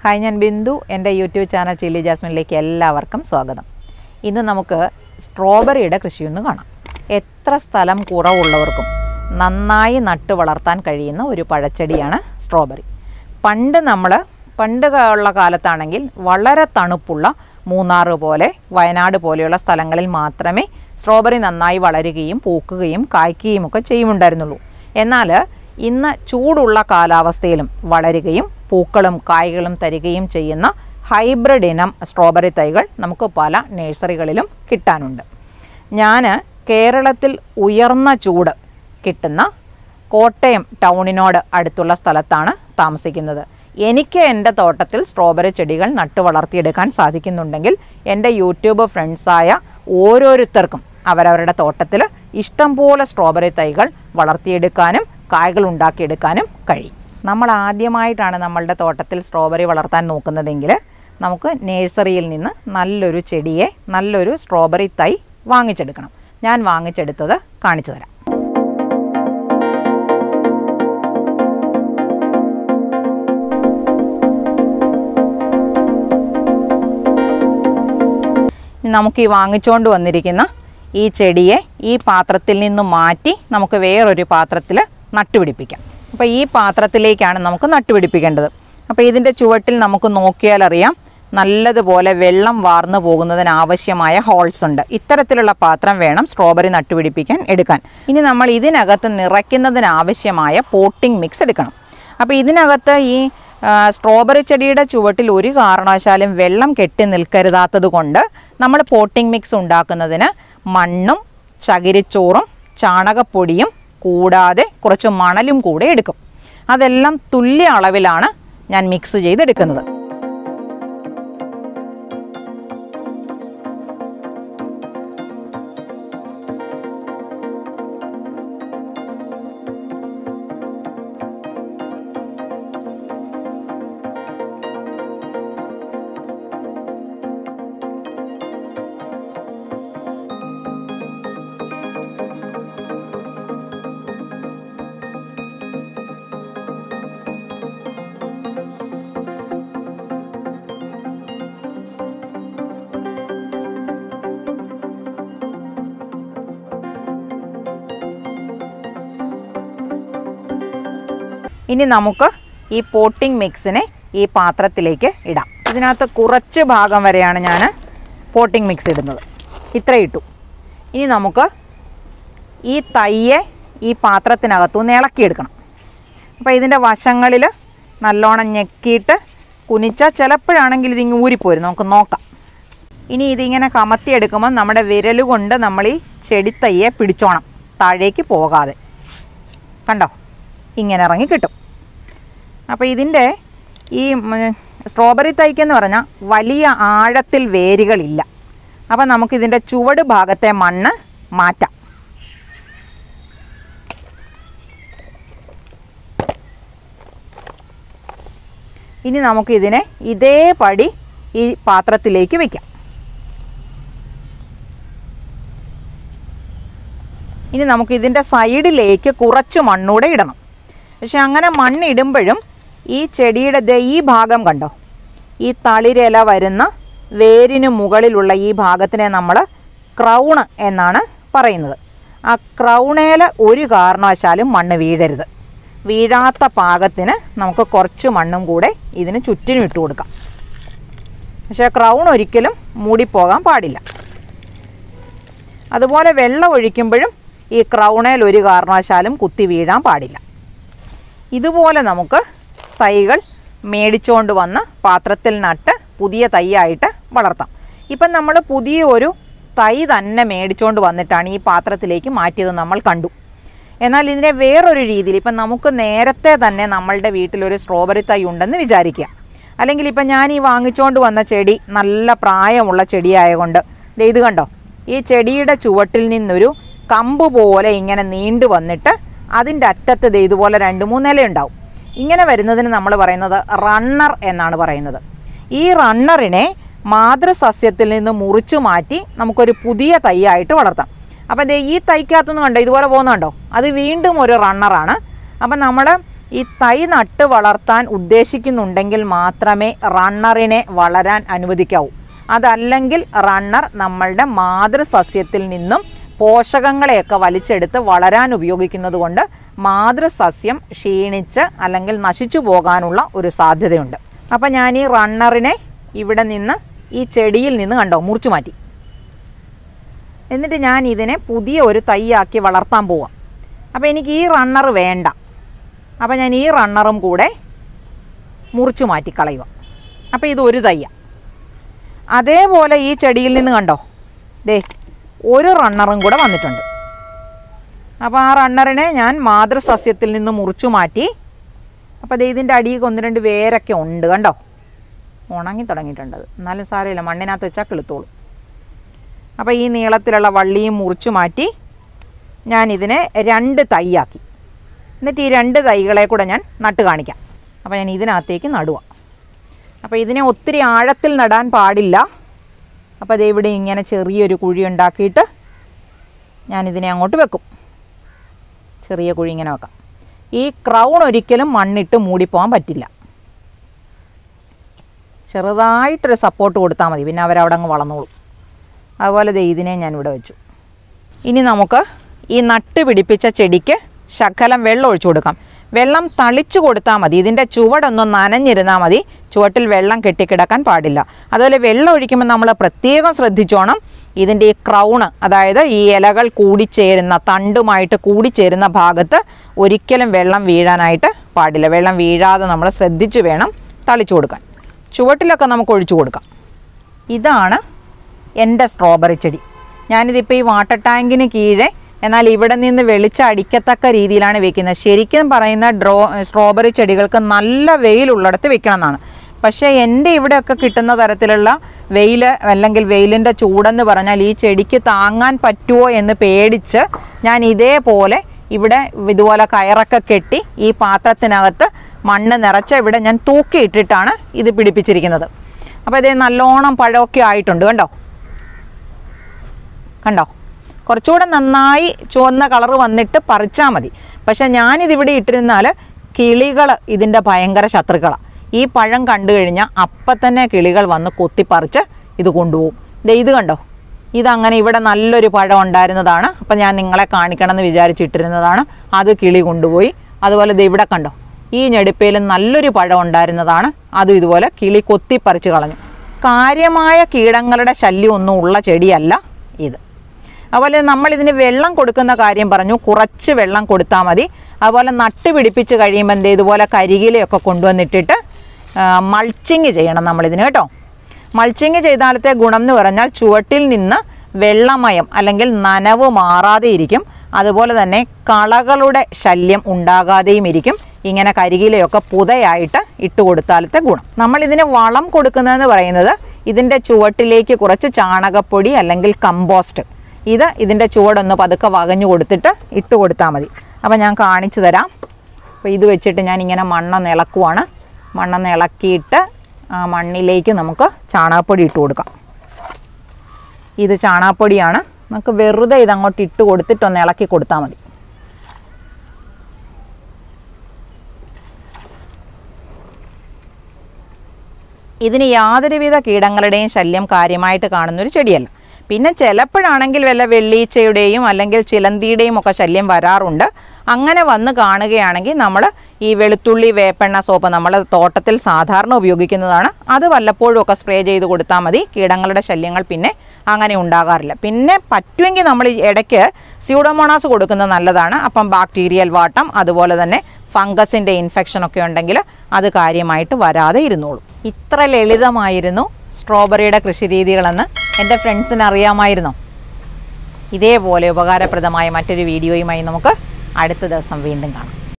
Hi ഞാൻ ബിന്ദു എൻ്റെ YouTube channel chilli ജാസ്മിനിലേക്ക് എല്ലാവർക്കും സ്വാഗതം ഇന്ന് നമുക്ക് സ്ട്രോബെറിയുടെ കൃഷിയൊന്ന് കാണാം എത്ര സ്ഥലം കുറവുള്ളവർക്കും നന്നായി നട്ട് വളർത്താൻ കഴിയുന്ന ഒരു പഴച്ചെടിയാണ് സ്ട്രോബെറി പണ്ട് നമ്മൾ പണ്ട് ക- ഉള്ള കാലത്താണെങ്കിൽ വളരെ തണുപ്പുള്ള മൂന്നാർ പോലെ വയനാട് പോലെയുള്ള സ്ഥലങ്ങളിൽ മാത്രമേ സ്ട്രോബെറി നന്നായി വളരുകയും പൂക്കുകയും കായ്ക്കുകയും ഒക്കെ ചെയ്യുമുണ്ടായിരുന്നുള്ളൂ എന്നാൽ ഇന്ന് ചൂടുള്ള കാലാവസ്ഥയിലും വളരുകയും പൂക്കളും കായ്കളും തരികയും ചെയ്യുന്ന ഹൈബ്രിഡ് ഇനം സ്ട്രോബെറി തൈകൾ നമുക്ക് പല നഴ്സറികളിലും കിട്ടാനുണ്ട് ഞാൻ കേരളത്തിൽ ഉയർന്ന ചൂട് കിട്ടുന്ന കോട്ടയം ടൗണിനോട് അടുത്തുള്ള സ്ഥലത്താണ് താമസിക്കുന്നത് എനിക്ക് എൻ്റെ തോട്ടത്തിൽ സ്ട്രോബെറി ചെടികൾ നട്ടു വളർത്തിയെടുക്കാൻ സാധിക്കുന്നുണ്ടെങ്കിൽ എൻ്റെ യൂട്യൂബ് ഫ്രണ്ട്സായ ഓരോരുത്തർക്കും അവരവരുടെ തോട്ടത്തിൽ ഇഷ്ടംപോലെ സ്ട്രോബെറി തൈകൾ വളർത്തിയെടുക്കാനും കായ്കൾ ഉണ്ടാക്കിയെടുക്കാനും കഴിയും നമ്മൾ ആദ്യമായിട്ടാണ് നമ്മളുടെ തോട്ടത്തിൽ സ്ട്രോബെറി വളർത്താൻ നോക്കുന്നതെങ്കിൽ നമുക്ക് നേഴ്സറിയിൽ നിന്ന് നല്ലൊരു ചെടിയെ നല്ലൊരു സ്ട്രോബെറി തൈ വാങ്ങിച്ചെടുക്കണം ഞാൻ വാങ്ങിച്ചെടുത്തത് കാണിച്ചു തരാം ഇനി നമുക്ക് ഈ വാങ്ങിച്ചുകൊണ്ട് വന്നിരിക്കുന്ന ഈ ചെടിയെ ഈ പാത്രത്തിൽ നിന്ന് മാറ്റി നമുക്ക് വേറൊരു പാത്രത്തിൽ നട്ടുപിടിപ്പിക്കാം അപ്പോൾ ഈ പാത്രത്തിലേക്കാണ് നമുക്ക് നട്ടുപിടിപ്പിക്കേണ്ടത് അപ്പോൾ ഇതിൻ്റെ ചുവട്ടിൽ നമുക്ക് നോക്കിയാൽ അറിയാം നല്ലതുപോലെ വെള്ളം വാർന്നു പോകുന്നതിന് ആവശ്യമായ ഹോൾസ് ഉണ്ട് ഇത്തരത്തിലുള്ള പാത്രം വേണം സ്ട്രോബെറി നട്ടുപിടിപ്പിക്കാൻ എടുക്കാൻ ഇനി നമ്മൾ ഇതിനകത്ത് നിറയ്ക്കുന്നതിന് ആവശ്യമായ പോട്ടിംഗ് മിക്സ് എടുക്കണം അപ്പോൾ ഇതിനകത്ത് ഈ ആ, സ്ട്രോബെറി ചെടിയുടെ ചുവട്ടിൽ ഒരു കാരണവശാലും വെള്ളം കെട്ടി നിൽക്കരുതാത്തത് കൊണ്ട് നമ്മൾ പോട്ടിംഗ് മിക്സ് ഉണ്ടാക്കുന്നതിന് മണ്ണും ചകിരിച്ചോറും ചാണകപ്പൊടിയും കൂടാതെ കുറച്ച് മണലും കൂടെ എടുക്കും അതെല്ലാം തുല്യ അളവിലാണ് ഞാൻ മിക്സ് ചെയ്തെടുക്കുന്നത് ഇനി നമുക്ക് ഈ പോട്ടിംഗ് മിക്സിനെ ഈ പാത്രത്തിലേക്ക് ഇടാം ഇതിനകത്ത് കുറച്ച് ഭാഗം വരെയാണ് ഞാൻ പോട്ടിംഗ് മിക്സ് ഇടുന്നത് ഇത്ര ഇട്ടു ഇനി നമുക്ക് ഈ തയ്യെ ഈ പാത്രത്തിനകത്തുനിന്ന് ഇളക്കിയെടുക്കണം അപ്പോൾ ഇതിൻ്റെ വശങ്ങളിൽ നല്ലോണം ഞെക്കിയിട്ട് കുനിച്ചാൽ ചിലപ്പോഴാണെങ്കിൽ ഇതിങ്ങ് ഊരിപ്പോരും നമുക്ക് നോക്കാം ഇനി ഇതിങ്ങനെ കമത്തിയെടുക്കുമ്പോൾ നമ്മുടെ വിരൽ കൊണ്ട് നമ്മൾ ഈ ചെടിത്തയ്യെ പിടിച്ചോണം താഴേക്ക് പോകാതെ കണ്ടോ ഇങ്ങനെ ഇറങ്ങി കിട്ടും അപ്പോൾ ഇതിൻ്റെ ഈ ഉം, സ്ട്രോബെറി തൈക്കെന്ന് പറഞ്ഞാൽ വലിയ ആഴത്തിൽ വേരുകളില്ല അപ്പോൾ നമുക്കിതിൻ്റെ ചുവട് ഭാഗത്തെ മണ്ണ് മാറ്റാം ഇനി നമുക്കിതിനെ ഇതേപടി ഈ പാത്രത്തിലേക്ക് വെക്കാം ഇനി നമുക്ക് ഇതിൻ്റെ സൈഡിലേക്ക് കുറച്ച് മണ്ണൂടെ ഇടണം പക്ഷെ അങ്ങനെ മണ്ണ് ഇടുമ്പോഴും ഈ ചെടിയുടെ ദേ ഈ ഭാഗം കണ്ടോ ഈ തളിരില വരുന്ന വേരിന് മുകളിലുള്ള ഈ ഭാഗത്തിനെ നമ്മൾ ക്രൗണ് എന്നാണ് പറയുന്നത് ആ ക്രൗണേല ഒരു കാരണവശാലും മണ്ണ് വീഴരുത് വീഴാത്ത പാകത്തിന് നമുക്ക് കുറച്ച് മണ്ണും കൂടെ ഇതിന് ചുറ്റിനും ഇട്ട് കൊടുക്കാം പക്ഷേ ക്രൗൺ ഒരിക്കലും മൂടിപ്പോകാൻ പാടില്ല അതുപോലെ വെള്ളം ഒഴിക്കുമ്പോഴും ഈ ക്രൗണേൽ ഒരു കാരണവശാലും കുത്തി വീഴാൻ പാടില്ല ഇതുപോലെ നമുക്ക് തൈകൾ മേടിച്ചുകൊണ്ട് വന്ന് പാത്രത്തിൽ നട്ട് പുതിയ തൈയായിട്ട് വളർത്താം ഇപ്പം നമ്മൾ പുതിയ ഒരു തൈ തന്നെ മേടിച്ചുകൊണ്ട് വന്നിട്ടാണ് ഈ പാത്രത്തിലേക്ക് മാറ്റിയത് നമ്മൾ കണ്ടു എന്നാൽ ഇതിനെ വേറൊരു രീതിയിൽ ഇപ്പം നമുക്ക് നേരത്തെ തന്നെ നമ്മളുടെ വീട്ടിലൊരു സ്ട്രോബെറി തൈ ഉണ്ടെന്ന് വിചാരിക്കുക അല്ലെങ്കിൽ ഇപ്പം ഞാൻ ഈ വാങ്ങിച്ചുകൊണ്ട് വന്ന ചെടി നല്ല പ്രായമുള്ള ചെടിയായതുകൊണ്ട് ദേ ഇത് കണ്ടോ ഈ ചെടിയുടെ ചുവട്ടിൽ നിന്നൊരു കമ്പ് പോലെ ഇങ്ങനെ നീണ്ടു വന്നിട്ട് അതിൻ്റെ അറ്റത്ത് ദേ ഇതുപോലെ രണ്ട് മൂന്ന് ഇല ഉണ്ടാവും ഇങ്ങനെ വരുന്നതിന് നമ്മൾ പറയുന്നത് റണ്ണർ എന്നാണ് പറയുന്നത് ഈ റണ്ണറിനെ മാതൃസസ്യത്തിൽ നിന്ന് മുറിച്ചു മാറ്റി നമുക്കൊരു പുതിയ തൈയായിട്ട് വളർത്താം അപ്പം ദേ ഈ തൈക്കകത്തുനിന്ന് കണ്ടോ ഇതുപോലെ പോകുന്നുണ്ടോ അത് വീണ്ടും ഒരു റണ്ണറാണ് അപ്പം നമ്മൾ ഈ തൈ നട്ട് വളർത്താൻ ഉദ്ദേശിക്കുന്നുണ്ടെങ്കിൽ മാത്രമേ റണ്ണറിനെ വളരാൻ അനുവദിക്കാവൂ അതല്ലെങ്കിൽ റണ്ണർ നമ്മളുടെ മാതൃസസ്യത്തിൽ നിന്നും പോഷകങ്ങളെയൊക്കെ വലിച്ചെടുത്ത് വളരാൻ ഉപയോഗിക്കുന്നത് കൊണ്ട് മാതൃസസ്യം ക്ഷീണിച്ച് അല്ലെങ്കിൽ നശിച്ചു പോകാനുള്ള ഒരു സാധ്യതയുണ്ട് അപ്പം ഞാൻ ഈ റണ്ണറിനെ ഇവിടെ നിന്ന് ഈ ചെടിയിൽ നിന്ന് കണ്ടോ മുറിച്ചു മാറ്റി എന്നിട്ട് ഞാൻ ഇതിനെ പുതിയ ഒരു തൈയാക്കി വളർത്താൻ പോവാം അപ്പോൾ എനിക്ക് ഈ റണ്ണർ വേണ്ട അപ്പോൾ ഞാൻ ഈ റണ്ണറും കൂടെ മുറിച്ചു മാറ്റി കളയുക അപ്പോൾ ഇത് ഒരു തയ്യ അതേപോലെ ഈ ചെടിയിൽ നിന്ന് കണ്ടോ ദേ ഒരു റണ്ണറും കൂടെ വന്നിട്ടുണ്ട് അപ്പോൾ ആ റണ്ണറിനെ ഞാൻ മാതൃസസ്യത്തിൽ നിന്ന് മുറിച്ചു മാറ്റി അപ്പോൾ ദേ ഇതിൻ്റെ അടിയിൽ ഒന്ന് രണ്ട് വേരൊക്കെ ഉണ്ട് കണ്ടോ ഉണങ്ങി തുടങ്ങിയിട്ടുണ്ട് അത്. എന്നാലും സാരമില്ല മണ്ണിനകത്ത് വെച്ചാൽ കിളുത്തോളും അപ്പോൾ ഈ നീളത്തിലുള്ള വള്ളിയും മുറിച്ചു മാറ്റി ഞാൻ ഇതിനെ രണ്ട് തൈയാക്കി എന്നിട്ട് ഈ രണ്ട് തൈകളെ കൂടെ ഞാൻ നട്ട് കാണിക്കാം അപ്പോൾ ഞാൻ ഇതിനകത്തേക്ക് നടുക അപ്പോൾ ഇതിനെ ഒത്തിരി ആഴത്തിൽ നടാൻ പാടില്ല അപ്പോൾ അത് ഇവിടെ ഇങ്ങനെ ചെറിയൊരു കുഴി ഉണ്ടാക്കിയിട്ട് ഞാനിതിനെ അങ്ങോട്ട് വെക്കും ചെറിയ കുഴി ഇങ്ങനെ വെക്കാം ഈ ക്രൗൺ ഒരിക്കലും മണ്ണിട്ട് മൂടിപ്പോകാൻ പറ്റില്ല ചെറുതായിട്ടൊരു സപ്പോർട്ട് കൊടുത്താൽ മതി പിന്നെ അവരവിടെ അങ്ങ് വളർന്നോളും അതുപോലെ ദേ ഇതിനെ ഞാൻ ഇവിടെ വെച്ചു ഇനി നമുക്ക് ഈ നട്ട് പിടിപ്പിച്ച ചെടിക്ക് ശകലം വെള്ളം ഒഴിച്ചു കൊടുക്കാം വെള്ളം തളിച്ചു കൊടുത്താൽ മതി ഇതിൻ്റെ ചുവടൊന്നും നനഞ്ഞിരുന്നാൽ മതി ചുവട്ടിൽ വെള്ളം കെട്ടിക്കിടക്കാൻ പാടില്ല അതുപോലെ വെള്ളം ഒഴിക്കുമ്പോൾ നമ്മൾ പ്രത്യേകം ശ്രദ്ധിച്ചോണം ഇതിൻ്റെ ഈ ക്രൗണ് അതായത് ഈ ഇലകൾ കൂടിച്ചേരുന്ന തണ്ടുമായിട്ട് കൂടിച്ചേരുന്ന ഭാഗത്ത് ഒരിക്കലും വെള്ളം വീഴാനായിട്ട് പാടില്ല വെള്ളം വീഴാതെ നമ്മൾ ശ്രദ്ധിച്ചു വേണം തളിച്ചു കൊടുക്കാൻ ചുവട്ടിലൊക്കെ നമുക്ക് ഒഴിച്ചു കൊടുക്കാം ഇതാണ് എൻ്റെ സ്ട്രോബെറി ചെടി ഞാനിതിപ്പോൾ ഈ വാട്ടർ ടാങ്കിന് കീഴെ എന്നാൽ ഇവിടെ നിന്ന് വെളിച്ചം അടിക്കത്തക്ക രീതിയിലാണ് വെക്കുന്നത് ശരിക്കും പറയുന്ന ഡ്രോ സ്ട്രോബെറി ചെടികൾക്ക് നല്ല വെയിലുള്ളിടത്ത് വെക്കണം എന്നാണ് പക്ഷേ എൻ്റെ ഇവിടെയൊക്കെ കിട്ടുന്ന തരത്തിലുള്ള വെയിൽ അല്ലെങ്കിൽ വെയിലിൻ്റെ ചൂടെന്ന് പറഞ്ഞാൽ ഈ ചെടിക്ക് താങ്ങാൻ പറ്റുമോ എന്ന് പേടിച്ച് ഞാൻ ഇതേപോലെ ഇവിടെ ഇതുപോലെ കയറൊക്കെ കെട്ടി ഈ പാത്രത്തിനകത്ത് മണ്ണ് നിറച്ച ഇവിടെ ഞാൻ തൂക്കിയിട്ടിട്ടാണ് ഇത് പിടിപ്പിച്ചിരിക്കുന്നത് അപ്പോൾ ഇതേ നല്ലോണം പഴമൊക്കെ ആയിട്ടുണ്ട് കണ്ടോ കണ്ടോ കുറച്ചുകൂടെ നന്നായി ചുവന്ന കളർ വന്നിട്ട് പറിച്ചാൽ മതി പക്ഷെ ഞാനിതിവിടെ ഇട്ടിരുന്നാൽ കിളികൾ ഇതിൻ്റെ ഭയങ്കര ശത്രുക്കളാണ് ഈ പഴം കണ്ടു കഴിഞ്ഞാൽ അപ്പം തന്നെ കിളികൾ വന്ന് കൊത്തിപ്പറിച്ച് ഇത് കൊണ്ടുപോകും ദേ ഇത് കണ്ടോ ഇതങ്ങനെ ഇവിടെ നല്ലൊരു പഴം ഉണ്ടായിരുന്നതാണ് അപ്പം ഞാൻ നിങ്ങളെ കാണിക്കണം എന്ന് വിചാരിച്ചിട്ടിരുന്നതാണ് അത് കിളി കൊണ്ടുപോയി അതുപോലെ ദേ ഇവിടെ കണ്ടോ ഈ ഞെടുപ്പയിൽ നല്ലൊരു പഴം ഉണ്ടായിരുന്നതാണ് അതും ഇതുപോലെ കിളി കൊത്തിപ്പറിച്ച് കളഞ്ഞു കാര്യമായ കീടങ്ങളുടെ ശല്യമൊന്നും ഉള്ള ചെടിയല്ല ഇത് അതുപോലെ നമ്മൾ ഇതിന് വെള്ളം കൊടുക്കുന്ന കാര്യം പറഞ്ഞു കുറച്ച് വെള്ളം കൊടുത്താൽ മതി അതുപോലെ നട്ട് പിടിപ്പിച്ച് കഴിയുമ്പോൾ എന്ത് ഇതുപോലെ കരികിലയൊക്കെ കൊണ്ടുവന്നിട്ടിട്ട് മൾച്ചിങ് ചെയ്യണം നമ്മളിതിന് കേട്ടോ മൾച്ചിങ് ചെയ്താലത്തെ ഗുണം എന്ന് പറഞ്ഞാൽ ചുവട്ടിൽ നിന്ന് വെള്ളമയം അല്ലെങ്കിൽ നനവ് മാറാതെ ഇരിക്കും അതുപോലെ തന്നെ കളകളുടെ ശല്യം ഉണ്ടാകാതെയും ഇരിക്കും ഇങ്ങനെ കരികിലയൊക്കെ പുതയായിട്ട് ഇട്ട് കൊടുത്താലത്തെ ഗുണം നമ്മൾ ഇതിന് വളം കൊടുക്കുന്നതെന്ന് പറയുന്നത് ഇതിൻ്റെ ചുവട്ടിലേക്ക് കുറച്ച് ചാണകപ്പൊടി അല്ലെങ്കിൽ കമ്പോസ്റ്റ് ഇത് ഇതിൻ്റെ ചുവടൊന്ന് പതുക്കെ വകഞ്ഞു കൊടുത്തിട്ട് ഇട്ട് കൊടുത്താൽ മതി അപ്പോൾ ഞാൻ കാണിച്ചു തരാം അപ്പോൾ ഇത് വെച്ചിട്ട് ഞാൻ ഇങ്ങനെ മണ്ണൊന്ന് ഇളക്കുവാണ് മണ്ണൊന്ന് ഇളക്കിയിട്ട് ആ മണ്ണിലേക്ക് നമുക്ക് ചാണകപ്പൊടി ഇട്ട് കൊടുക്കാം ഇത് ചാണകപ്പൊടിയാണ് നമുക്ക് വെറുതെ ഇതങ്ങോട്ട് ഇട്ട് കൊടുത്തിട്ടൊന്ന് ഇളക്കി കൊടുത്താൽ മതി ഇതിന് യാതൊരുവിധ കീടങ്ങളുടെയും ശല്യം കാര്യമായിട്ട് കാണുന്നൊരു ചെടിയല്ല പിന്നെ ചിലപ്പോഴാണെങ്കിൽ വല്ല വെള്ളീച്ചയുടെയും അല്ലെങ്കിൽ ചിലന്തിയുടെയും ഒക്കെ ശല്യം വരാറുണ്ട് അങ്ങനെ വന്ന് കാണുകയാണെങ്കിൽ നമ്മൾ ഈ വെളുത്തുള്ളി വേപ്പെണ്ണ സോപ്പ് നമ്മൾ തോട്ടത്തിൽ സാധാരണ ഉപയോഗിക്കുന്നതാണ് അത് വല്ലപ്പോഴും ഒക്കെ സ്പ്രേ ചെയ്ത് കൊടുത്താൽ മതി കീടങ്ങളുടെ ശല്യങ്ങൾ പിന്നെ അങ്ങനെ ഉണ്ടാകാറില്ല പിന്നെ പറ്റുമെങ്കിൽ നമ്മൾ ഈ ഇടയ്ക്ക് സ്യൂഡോമോണാസ് കൊടുക്കുന്നത് നല്ലതാണ് അപ്പം ബാക്ടീരിയൽ വാട്ടം അതുപോലെ തന്നെ ഫംഗസിൻ്റെ ഇൻഫെക്ഷൻ ഒക്കെ ഉണ്ടെങ്കിൽ അത് കാര്യമായിട്ട് വരാതെ ഇരുന്നോളും ഇത്ര ലളിതമായിരുന്നു സ്ട്രോബെറിയുടെ കൃഷി രീതികളെന്ന് എൻ്റെ ഫ്രണ്ട്സിന് അറിയാമായിരുന്നോ ഇതേപോലെ ഉപകാരപ്രദമായ മറ്റൊരു വീഡിയോയുമായി നമുക്ക് അടുത്ത ദിവസം വീണ്ടും കാണാം